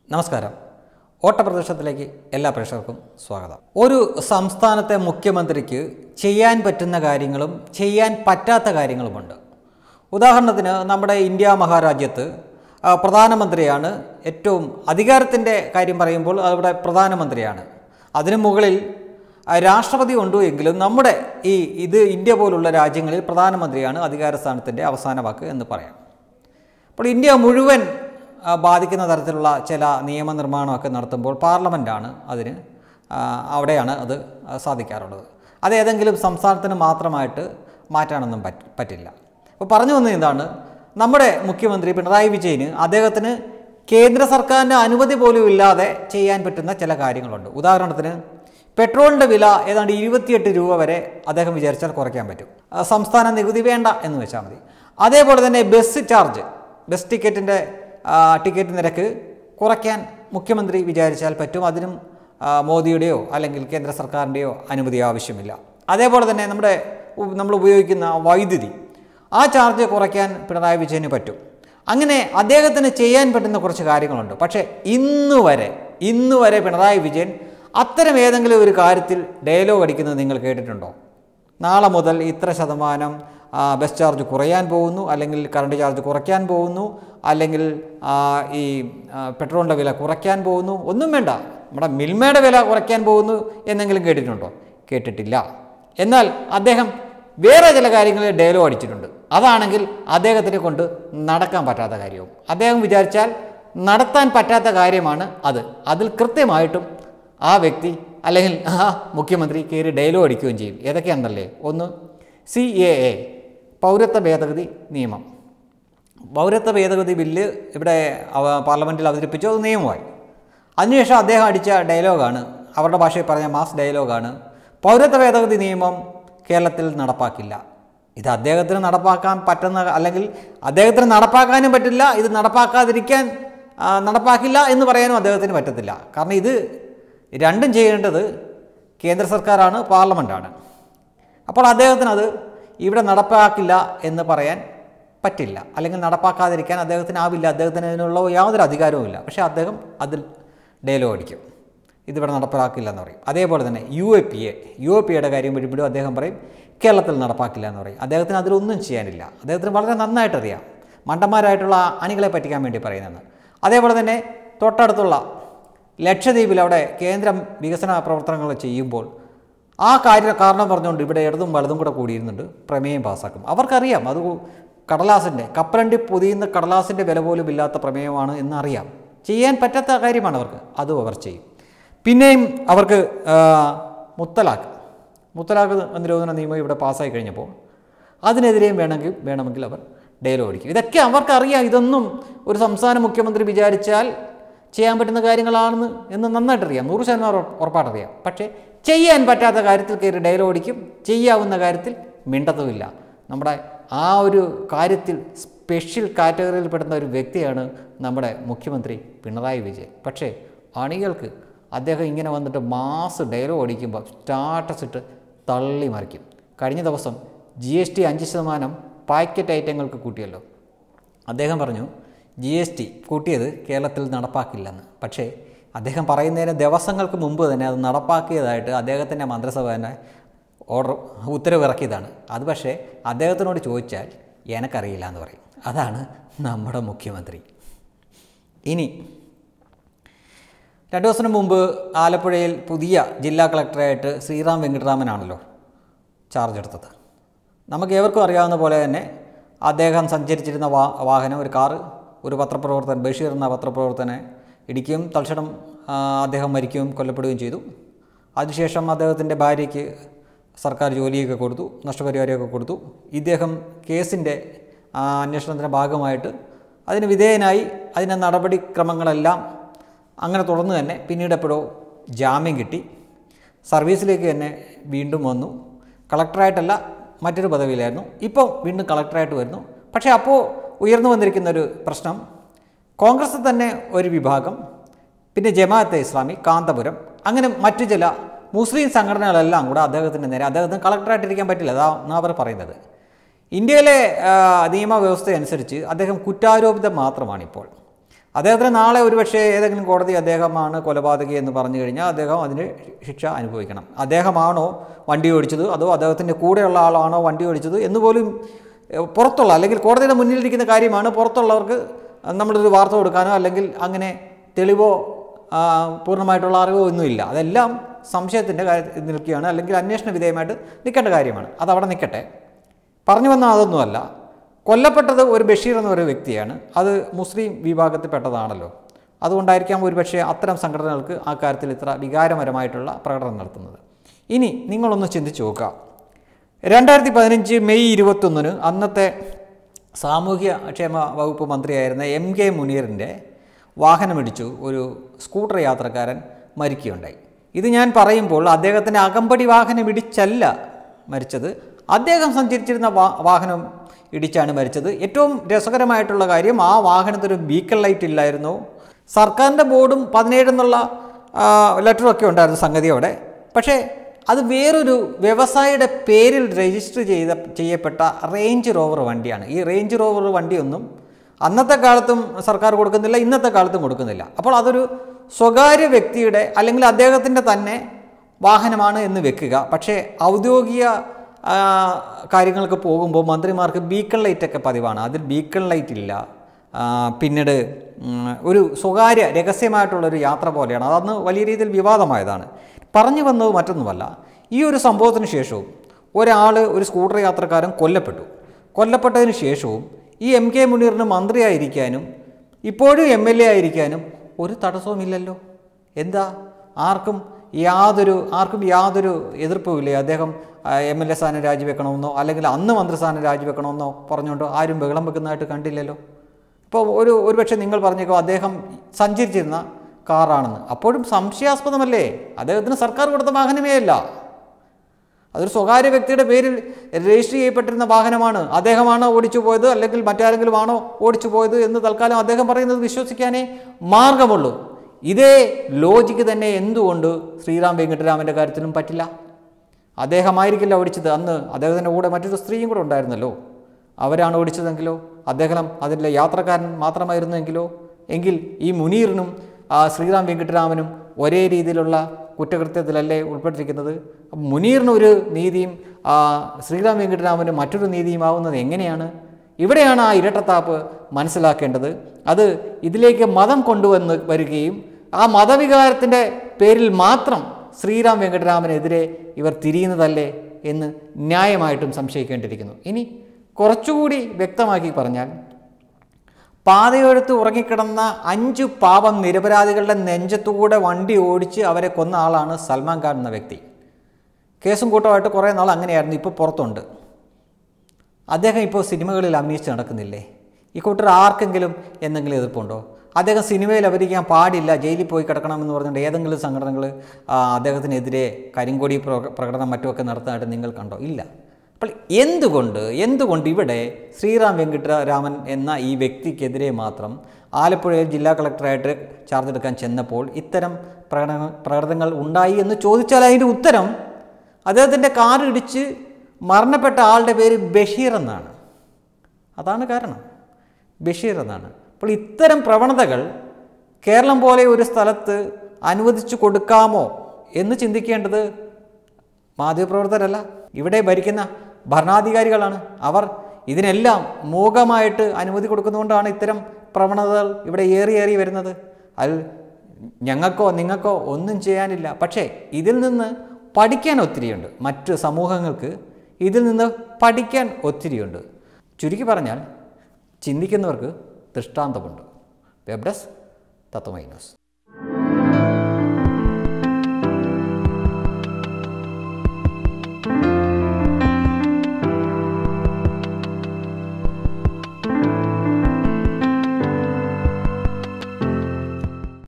നമസ്കാരം ഓട്ടപ്രദർശനത്തിലേക്ക് എല്ലാ പ്രേക്ഷകർക്കും സ്വാഗതം ഒരു സംസ്ഥാനത്തെ മുഖ്യമന്ത്രിക്ക് ചെയ്യാൻ പറ്റുന്ന കാര്യങ്ങളും ചെയ്യാൻ പറ്റാത്ത കാര്യങ്ങളുമുണ്ട് ഉദാഹരണത്തിന് നമ്മുടെ ഇന്ത്യ മഹാരാജ്യത്ത് ആ, പ്രധാനമന്ത്രിയാണ് ഏറ്റവും അധികാരത്തിൻ്റെ കാര്യം പറയുമ്പോൾ അവിടെ പ്രധാനമന്ത്രിയാണ് അതിനു മുകളിൽ ആ, രാഷ്ട്രപതി ഉണ്ട് എങ്കിലും നമ്മുടെ ഈ ഇത് ഇന്ത്യ പോലുള്ള രാജ്യങ്ങളിൽ പ്രധാനമന്ത്രിയാണ് അധികാര സ്ഥാനത്തിൻ്റെ അവസാന വാക്ക് എന്ന് പറയാം അപ്പോൾ ഇന്ത്യ മുഴുവൻ ആ, ബാധിക്കുന്ന തരത്തിലുള്ള ചില നിയമനിർമ്മാണമൊക്കെ നടത്തുമ്പോൾ പാർലമെൻറ്റാണ് അതിന് ആ, അവിടെയാണ് അത് സാധിക്കാറുള്ളത് അത് ഏതെങ്കിലും സംസ്ഥാനത്തിന് മാത്രമായിട്ട് മാറ്റാനൊന്നും പറ്റ പറ്റില്ല അപ്പോൾ പറഞ്ഞു വന്നത് എന്താണ് നമ്മുടെ മുഖ്യമന്ത്രി പിണറായി വിജയന് അദ്ദേഹത്തിന് കേന്ദ്ര സർക്കാരിൻ്റെ അനുമതി പോലും ഇല്ലാതെ ചെയ്യാൻ പറ്റുന്ന ചില കാര്യങ്ങളുണ്ട് ഉദാഹരണത്തിന് പെട്രോളിൻ്റെ വില ഏതാണ്ട് ഇരുപത്തിയെട്ട് രൂപ വരെ അദ്ദേഹം വിചാരിച്ചാൽ കുറയ്ക്കാൻ പറ്റും ആ, സംസ്ഥാന നികുതി വേണ്ട എന്ന് വെച്ചാൽ മതി അതേപോലെ തന്നെ ബസ് ചാർജ് ബസ് ടിക്കറ്റിൻ്റെ ടിക്കറ്റ് നിരക്ക് കുറയ്ക്കാൻ മുഖ്യമന്ത്രി വിചാരിച്ചാൽ പറ്റും അതിനും ആ, മോദിയുടെയോ അല്ലെങ്കിൽ കേന്ദ്ര സർക്കാരിൻ്റെയോ അനുമതി ആവശ്യമില്ല അതേപോലെ തന്നെ നമ്മുടെ ഉ- നമ്മൾ ഉപയോഗിക്കുന്ന വൈദ്യുതി ആ ചാർജ് കുറയ്ക്കാൻ പിണറായി വിജയന് പറ്റും അങ്ങനെ അദ്ദേഹത്തിന് ചെയ്യാൻ പറ്റുന്ന കുറച്ച് കാര്യങ്ങളുണ്ട് പക്ഷേ ഇന്ന് വരെ ഇന്ന് വരെ പിണറായി വിജയൻ അത്തരം ഏതെങ്കിലും ഒരു കാര്യത്തിൽ ഡയലോഗ് അടിക്കുന്നത് നിങ്ങൾ കേട്ടിട്ടുണ്ടോ നാളെ മുതൽ ഇത്ര ശതമാനം ആ, ബസ് ചാർജ് കുറയാൻ പോകുന്നു അല്ലെങ്കിൽ കറണ്ട് ചാർജ് കുറയ്ക്കാൻ പോകുന്നു അല്ലെങ്കിൽ ആ, ഈ ആ, പെട്രോളിൻ്റെ വില കുറയ്ക്കാൻ പോകുന്നു ഒന്നും വേണ്ട നമ്മുടെ മിൽമയുടെ വില കുറയ്ക്കാൻ പോകുന്നു എന്നെങ്കിലും കേട്ടിട്ടുണ്ടോ കേട്ടിട്ടില്ല എന്നാൽ അദ്ദേഹം വേറെ ചില കാര്യങ്ങളിൽ ഡയലോഗ് അടിച്ചിട്ടുണ്ട് അതാണെങ്കിൽ അദ്ദേഹത്തിനെ കൊണ്ട് നടക്കാൻ പറ്റാത്ത കാര്യവും അദ്ദേഹം വിചാരിച്ചാൽ നടത്താൻ പറ്റാത്ത കാര്യമാണ് അത് അതിൽ കൃത്യമായിട്ടും ആ വ്യക്തി അല്ലെങ്കിൽ ആ മുഖ്യമന്ത്രി കയറി ഡയലോഗ് അടിക്കുകയും ചെയ്യും ഏതൊക്കെയാണെന്നല്ലേ ഒന്ന് സി എ എ പൗരത്വ ഭേദഗതി നിയമം പൗരത്വ ഭേദഗതി ബില്ല് ഇവിടെ അവ- പാർലമെൻറ്റിൽ അവതരിപ്പിച്ചു അത് നിയമമായി അതിനുശേഷം അദ്ദേഹം അടിച്ച ഡയലോഗാണ് അവരുടെ ഭാഷയിൽ പറഞ്ഞ മാസ് ഡയലോഗാണ് പൗരത്വ ഭേദഗതി നിയമം കേരളത്തിൽ നടപ്പാക്കില്ല ഇത് അദ്ദേഹത്തിന് നടപ്പാക്കാൻ പറ്റുന്ന അല്ലെങ്കിൽ അദ്ദേഹത്തിന് നടപ്പാക്കാനും പറ്റില്ല ഇത് നടപ്പാക്കാതിരിക്കാൻ ആ, നടപ്പാക്കില്ല എന്ന് പറയാനും അദ്ദേഹത്തിന് പറ്റത്തില്ല കാരണം ഇത് രണ്ടും ചെയ്യേണ്ടത് കേന്ദ്ര സർക്കാരാണ് പാർലമെൻറ്റാണ് അപ്പോൾ അദ്ദേഹത്തിന് അത് ഇവിടെ നടപ്പാക്കില്ല എന്ന് പറയാൻ പറ്റില്ല അല്ലെങ്കിൽ നടപ്പാക്കാതിരിക്കാൻ അദ്ദേഹത്തിനാവില്ല അദ്ദേഹത്തിന് അതിനുള്ള യാതൊരു അധികാരവുമില്ല പക്ഷേ അദ്ദേഹം അതിൽ ഡയലോഗ് അടിക്കും ഇതിവിടെ നടപ്പാക്കില്ല എന്ന് പറയും അതേപോലെ തന്നെ U A P A U A P എയുടെ കാര്യം വരുമ്പോഴും അദ്ദേഹം പറയും കേരളത്തിൽ നടപ്പാക്കില്ല എന്ന് പറയും അദ്ദേഹത്തിന് അതിലൊന്നും ചെയ്യാനില്ല അദ്ദേഹത്തിന് വളരെ നന്നായിട്ട് അറിയാം മണ്ടന്മാരായിട്ടുള്ള അണികളെ പറ്റിക്കാൻ വേണ്ടി പറയുന്നതെന്ന് അതേപോലെ തന്നെ തൊട്ടടുത്തുള്ള ലക്ഷദ്വീപിൽ അവിടെ കേന്ദ്രം വികസന പ്രവർത്തനങ്ങൾ ചെയ്യുമ്പോൾ ആ കാര്യ കാരണം പറഞ്ഞുകൊണ്ട് ഇവിടെ ഇടതും വലതും കൂടെ കൂടിയിരുന്നുണ്ട് പ്രമേയം പാസ്സാക്കും അവർക്കറിയാം അത് കടലാസിൻ്റെ കപ്പലണ്ടി പൊതിയുന്ന കടലാസിൻ്റെ വില പോലും ഇല്ലാത്ത പ്രമേയമാണ് എന്നറിയാം ചെയ്യാൻ പറ്റാത്ത കാര്യമാണ് അവർക്ക് അതും അവർ ചെയ്യും പിന്നെയും അവർക്ക് ആ, മുത്തലാഖ് മുത്തലാഖ് നിരോധന നിയമം ഇവിടെ പാസ്സായി കഴിഞ്ഞപ്പോൾ അതിനെതിരെയും വേണമെങ്കിൽ വേണമെങ്കിൽ അവർ ഡയലോഗ് അടിക്കും ഇതൊക്കെ അവർക്കറിയാം ഇതൊന്നും ഒരു സംസ്ഥാന മുഖ്യമന്ത്രി വിചാരിച്ചാൽ ചെയ്യാൻ പറ്റുന്ന കാര്യങ്ങളാണെന്ന് എന്ന് നന്നായിട്ടറിയാം നൂറ് ശതമാനം ഉറ- ഉറപ്പായിട്ടറിയാം പക്ഷേ ചെയ്യാൻ പറ്റാത്ത കാര്യത്തിൽ കയറി ഡയലോഗ് അടിക്കും ചെയ്യാവുന്ന കാര്യത്തിൽ മിണ്ടത്തുമില്ല നമ്മുടെ ആ ഒരു കാര്യത്തിൽ സ്പെഷ്യൽ കാറ്റഗറിയിൽ പെടുന്ന ഒരു വ്യക്തിയാണ് നമ്മുടെ മുഖ്യമന്ത്രി പിണറായി വിജയൻ പക്ഷേ അണികൾക്ക് അദ്ദേഹം ഇങ്ങനെ വന്നിട്ട് മാസ് ഡയലോഗ് അടിക്കുമ്പോൾ സ്റ്റാറ്റസ് ഇട്ട് തള്ളി മറിക്കും കഴിഞ്ഞ ദിവസം ജി എസ് ടി അഞ്ച് ശതമാനം പാക്കറ്റ് ഐറ്റങ്ങൾക്ക് കൂട്ടിയല്ലോ അദ്ദേഹം പറഞ്ഞു ജി എസ് ടി കൂട്ടിയത് കേരളത്തിൽ നടപ്പാക്കില്ലെന്ന് പക്ഷേ അദ്ദേഹം പറയുന്നതിന് ദിവസങ്ങൾക്ക് മുമ്പ് തന്നെ അത് നടപ്പാക്കിയതായിട്ട് അദ്ദേഹത്തിൻ്റെ മന്ത്രിസഭ തന്നെ ഓർഡർ ഉത്തരവ് ഇറക്കിയതാണ് അത് പക്ഷേ അദ്ദേഹത്തിനോട് ചോദിച്ചാൽ എനക്കറിയില്ല എന്ന് പറയും അതാണ് നമ്മുടെ മുഖ്യമന്ത്രി ഇനി രണ്ടു ദിവസം മുമ്പ് ആലപ്പുഴയിൽ പുതിയ ജില്ലാ കളക്ടറായിട്ട് ശ്രീറാം വെങ്കിട്ടരാമനാണല്ലോ ചാർജ് എടുത്തത് നമുക്ക് ഏവർക്കും അറിയാവുന്ന പോലെ തന്നെ അദ്ദേഹം സഞ്ചരിച്ചിരുന്ന വാ വാഹനം ഒരു കാറ് ഒരു പത്രപ്രവർത്തകൻ ബഷീർ എന്ന പത്രപ്രവർത്തകനെ ഇടിക്കുകയും തൽക്ഷണം ആ, അദ്ദേഹം മരിക്കുകയും കൊല്ലപ്പെടുകയും ചെയ്തു അതിനുശേഷം അദ്ദേഹത്തിൻ്റെ ഭാര്യയ്ക്ക് സർക്കാർ ജോലിയൊക്കെ കൊടുത്തു നഷ്ടപരിഹാരമൊക്കെ കൊടുത്തു ഇദ്ദേഹം കേസിൻ്റെ ആ, അന്വേഷണത്തിൻ്റെ ഭാഗമായിട്ട് അതിന് വിധേയനായി അതിൻ്റെ നടപടിക്രമങ്ങളെല്ലാം അങ്ങനെ തുടർന്ന് തന്നെ പിന്നീട് എപ്പോഴോ ജാമ്യം കിട്ടി സർവീസിലേക്ക് തന്നെ വീണ്ടും വന്നു കളക്ടറായിട്ടല്ല മറ്റൊരു പദവിയിലായിരുന്നു ഇപ്പോൾ വീണ്ടും കളക്ടറായിട്ട് വരുന്നു പക്ഷേ അപ്പോൾ ഉയർന്നു വന്നിരിക്കുന്ന ഒരു പ്രശ്നം കോൺഗ്രസ് തന്നെ ഒരു വിഭാഗം പിന്നെ ജമാഅത്തെ ഇസ്ലാമി കാന്തപുരം അങ്ങനെ മറ്റു ചില മുസ്ലിം സംഘടനകളെല്ലാം കൂടെ അദ്ദേഹത്തിൻ്റെ നേരെ അദ്ദേഹത്തിന് കളക്ടറായിട്ടിരിക്കാൻ പറ്റില്ല അതാണ് അവർ പറയുന്നത് ഇന്ത്യയിലെ ആ, നിയമവ്യവസ്ഥ അനുസരിച്ച് അദ്ദേഹം കുറ്റാരോപിതം മാത്രമാണ് ഇപ്പോൾ അദ്ദേഹത്തിന് നാളെ ഒരുപക്ഷേ ഏതെങ്കിലും കോടതി അദ്ദേഹമാണ് കൊലപാതകി എന്ന് പറഞ്ഞു കഴിഞ്ഞാൽ അദ്ദേഹം അതിന് ശിക്ഷ അനുഭവിക്കണം അദ്ദേഹമാണോ വണ്ടി ഓടിച്ചത് അതോ അദ്ദേഹത്തിൻ്റെ കൂടെയുള്ള ആളാണോ വണ്ടി ഓടിച്ചത് എന്ന് പോലും എഹ്, പുറത്തുള്ള അല്ലെങ്കിൽ കോടതിയുടെ മുന്നിലിരിക്കുന്ന കാര്യമാണ് പുറത്തുള്ളവർക്ക് നമ്മളൊരു വാർത്ത കൊടുക്കാനോ അല്ലെങ്കിൽ അങ്ങനെ തെളിവോ ആ, പൂർണ്ണമായിട്ടുള്ള അറിവോ ഒന്നുമില്ല അതെല്ലാം സംശയത്തിൻ്റെ കാര്യത്തിൽ നിൽക്കുകയാണ് അല്ലെങ്കിൽ അന്വേഷണ വിധേയമായിട്ട് നിൽക്കേണ്ട കാര്യമാണ് അതവിടെ നിൽക്കട്ടെ പറഞ്ഞു വന്ന അതൊന്നുമല്ല കൊല്ലപ്പെട്ടത് ഒരു ബഷീർ എന്ന ഒരു വ്യക്തിയാണ് അത് മുസ്ലിം വിഭാഗത്തിൽപ്പെട്ടതാണല്ലോ അതുകൊണ്ടായിരിക്കാം ഒരുപക്ഷെ അത്തരം സംഘടനകൾക്ക് ആ കാര്യത്തിൽ ഇത്ര വികാരപരമായിട്ടുള്ള പ്രകടനം നടത്തുന്നത് ഇനി നിങ്ങളൊന്ന് ചിന്തിച്ച് നോക്കുക രണ്ടായിരത്തി പതിനഞ്ച് മെയ് ഇരുപത്തൊന്നിന് അന്നത്തെ സാമൂഹ്യ ക്ഷേമ വകുപ്പ് മന്ത്രിയായിരുന്ന എം കെ മുനീറിൻ്റെ വാഹനമിടിച്ചു ഒരു സ്കൂട്ടർ യാത്രക്കാരൻ മരിക്കുകയുണ്ടായി ഇത് ഞാൻ പറയുമ്പോൾ അദ്ദേഹത്തിൻ്റെ അകമ്പടി വാഹനം ഇടിച്ചല്ല മരിച്ചത് അദ്ദേഹം സഞ്ചരിച്ചിരുന്ന വാ വാഹനം ഇടിച്ചാണ് മരിച്ചത് ഏറ്റവും രസകരമായിട്ടുള്ള കാര്യം ആ വാഹനത്തിന് ബീക്കൺ ലൈറ്റ് ഇല്ലായിരുന്നു സർക്കാരിൻ്റെ ബോർഡും പതിനേഴ് എന്നുള്ള ലെറ്ററും ഒക്കെ ഉണ്ടായിരുന്നു സംഗതിയോടെ പക്ഷേ അത് വേറൊരു വ്യവസായിയുടെ പേരിൽ രജിസ്റ്റർ ചെയ്ത ചെയ്യപ്പെട്ട റേഞ്ച് റോവർ വണ്ടിയാണ് ഈ റേഞ്ച് റോവർ വണ്ടിയൊന്നും അന്നത്തെ കാലത്തും സർക്കാർ കൊടുക്കുന്നില്ല ഇന്നത്തെ കാലത്തും കൊടുക്കുന്നില്ല അപ്പോൾ അതൊരു സ്വകാര്യ വ്യക്തിയുടെ അല്ലെങ്കിൽ അദ്ദേഹത്തിൻ്റെ തന്നെ വാഹനമാണ് എന്ന് വെക്കുക പക്ഷേ ഔദ്യോഗിക ആ, കാര്യങ്ങൾക്ക് പോകുമ്പോൾ മന്ത്രിമാർക്ക് ബീക്കൺ ലൈറ്റൊക്കെ പതിവാണ് അതിൽ ബീക്കൺ ലൈറ്റ് ഇല്ല ആ, പിന്നീട് ഉം, ഒരു സ്വകാര്യ രഹസ്യമായിട്ടുള്ളൊരു യാത്ര പോലെയാണ് അതന്ന് വലിയ രീതിയിൽ വിവാദമായതാണ് പറഞ്ഞു വന്നത് മറ്റൊന്നുമല്ല ഈ ഒരു സംഭവത്തിന് ശേഷവും ഒരാൾ ഒരു സ്കൂട്ടർ യാത്രക്കാരൻ കൊല്ലപ്പെട്ടു കൊല്ലപ്പെട്ടതിന് ശേഷവും ഈ എം കെ മുനീറിന് മന്ത്രിയായിരിക്കാനും ഇപ്പോഴും എം എൽ എ ആയിരിക്കാനും ഒരു തടസ്സവുമില്ലല്ലോ എന്താ ആർക്കും യാതൊരു ആർക്കും യാതൊരു എതിർപ്പുമില്ലേ അദ്ദേഹം എം എൽ എ സ്ഥാനം രാജിവെക്കണമെന്നോ അല്ലെങ്കിൽ അന്ന് മന്ത്രിസ്ഥാനം രാജിവെക്കണമെന്നോ പറഞ്ഞുകൊണ്ട് ആരും ബഹളം വെക്കുന്നതായിട്ട് കണ്ടില്ലല്ലോ ഇപ്പോൾ ഒരു ഒരുപക്ഷെ നിങ്ങൾ പറഞ്ഞേക്കോ അദ്ദേഹം സഞ്ചരിച്ചിരുന്ന കാറാണെന്ന് അപ്പോഴും സംശയാസ്പദമല്ലേ അദ്ദേഹത്തിന് സർക്കാർ കൊടുത്ത വാഹനമേ അല്ല അതൊരു സ്വകാര്യ വ്യക്തിയുടെ പേരിൽ രജിസ്റ്റർ ചെയ്യപ്പെട്ടിരുന്ന വാഹനമാണ് അദ്ദേഹമാണോ ഓടിച്ചു പോയത് അല്ലെങ്കിൽ മറ്റാരെങ്കിലും ആണോ ഓടിച്ചു പോയത് എന്ന് തൽക്കാലം അദ്ദേഹം പറയുന്നത് വിശ്വസിക്കാനേ മാർഗമുള്ളൂ ഇതേ ലോജിക്ക് തന്നെ എന്തുകൊണ്ട് ശ്രീറാം വെങ്കട്ടരാമൻ്റെ കാര്യത്തിലും പറ്റില്ല അദ്ദേഹമായിരിക്കില്ല ഓടിച്ചത് അന്ന് അദ്ദേഹത്തിൻ്റെ കൂടെ മറ്റൊരു സ്ത്രീയും കൂടെ ഉണ്ടായിരുന്നല്ലോ അവരാണ് ഓടിച്ചതെങ്കിലോ അദ്ദേഹം അതിലെ യാത്രക്കാരൻ മാത്രമായിരുന്നെങ്കിലോ എങ്കിൽ ഈ മുനീറിനും ആ ശ്രീറാം വെങ്കിട്ടരാമനും ഒരേ രീതിയിലുള്ള കുറ്റകൃത്യത്തിലല്ലേ ഉൾപ്പെട്ടിരിക്കുന്നത് അപ്പം മുനീറിന് ഒരു നീതിയും ആ ശ്രീറാം വെങ്കിട്ടരാമന് മറ്റൊരു നീതിയുമാവുന്നത് എങ്ങനെയാണ് ഇവിടെയാണ് ആ ഇരട്ടത്താപ്പ് മനസ്സിലാക്കേണ്ടത് അത് ഇതിലേക്ക് മതം കൊണ്ടുവന്ന് വരികയും ആ മതവികാരത്തിൻ്റെ പേരിൽ മാത്രം ശ്രീറാം വെങ്കട്ടരാമനെതിരെ ഇവർ തിരിയുന്നതല്ലേ എന്ന് ന്യായമായിട്ടും സംശയിക്കേണ്ടിയിരിക്കുന്നു ഇനി കുറച്ചുകൂടി വ്യക്തമാക്കി പറഞ്ഞാൽ പാതയോരത്ത് ഉറങ്ങിക്കിടന്ന അഞ്ചു പാവം നിരപരാധികളുടെ നെഞ്ചത്തുകൂടെ വണ്ടി ഓടിച്ച് അവരെ കൊന്ന ആളാണ് സൽമാൻ ഖാൻ എന്ന വ്യക്തി കേസും കൂട്ടമായിട്ട് കുറേ നാൾ അങ്ങനെയായിരുന്നു ഇപ്പോൾ പുറത്തുണ്ട് അദ്ദേഹം ഇപ്പോൾ സിനിമകളിൽ അഭിനയിച്ച് നടക്കുന്നില്ലേ ഈ കൂട്ടർ ആർക്കെങ്കിലും എന്തെങ്കിലും എതിർപ്പുണ്ടോ അദ്ദേഹം സിനിമയിൽ അഭിനയിക്കാൻ പാടില്ല ജയിലിൽ പോയി കിടക്കണമെന്ന് പറഞ്ഞുകൊണ്ട് ഏതെങ്കിലും സംഘടനകൾ അദ്ദേഹത്തിനെതിരെ കരിങ്കൊടി പ്ര- പ്രകടനം മറ്റുമൊക്കെ നടത്താനായിട്ട് നിങ്ങൾ കണ്ടോ ഇല്ല അപ്പോൾ എന്തുകൊണ്ട് എന്തുകൊണ്ട് ഇവിടെ ശ്രീറാം വെങ്കിട്ടരാമൻ എന്ന ഈ വ്യക്തിക്കെതിരെ മാത്രം ആലപ്പുഴയിൽ ജില്ലാ കളക്ടറായിട്ട് ചാർജ് എടുക്കാൻ ചെന്നപ്പോൾ ഇത്തരം പ്രകടന പ്രകടനങ്ങൾ ഉണ്ടായി എന്ന് ചോദിച്ചാൽ അതിൻ്റെ ഉത്തരം അദ്ദേഹത്തിൻ്റെ കാർ ഇടിച്ച് മരണപ്പെട്ട ആളുടെ പേര് ബഷീർ എന്നാണ് അതാണ് കാരണം ബഷീർ എന്നാണ് അപ്പോൾ ഇത്തരം പ്രവണതകൾ കേരളം പോലെ ഒരു സ്ഥലത്ത് അനുവദിച്ചു കൊടുക്കാമോ എന്ന് ചിന്തിക്കേണ്ടത് മാധ്യമപ്രവർത്തകരല്ല ഇവിടെ ഭരിക്കുന്ന ഭരണാധികാരികളാണ് അവർ ഇതിനെല്ലാം മൂകമായിട്ട് അനുമതി കൊടുക്കുന്നതുകൊണ്ടാണ് ഇത്തരം പ്രവണതകൾ ഇവിടെ ഏറി ഏറി വരുന്നത് അതിൽ ഞങ്ങൾക്കോ നിങ്ങൾക്കോ ഒന്നും ചെയ്യാനില്ല പക്ഷേ ഇതിൽ നിന്ന് പഠിക്കാൻ ഒത്തിരിയുണ്ട് മറ്റ് സമൂഹങ്ങൾക്ക് ഇതിൽ നിന്ന് പഠിക്കാൻ ഒത്തിരിയുണ്ട് ചുരുക്കി പറഞ്ഞാൽ ചിന്തിക്കുന്നവർക്ക് ദൃഷ്ടാന്തമുണ്ട് വെബ് ഡെസ്ക് തത്വമൈ ന്യൂസ്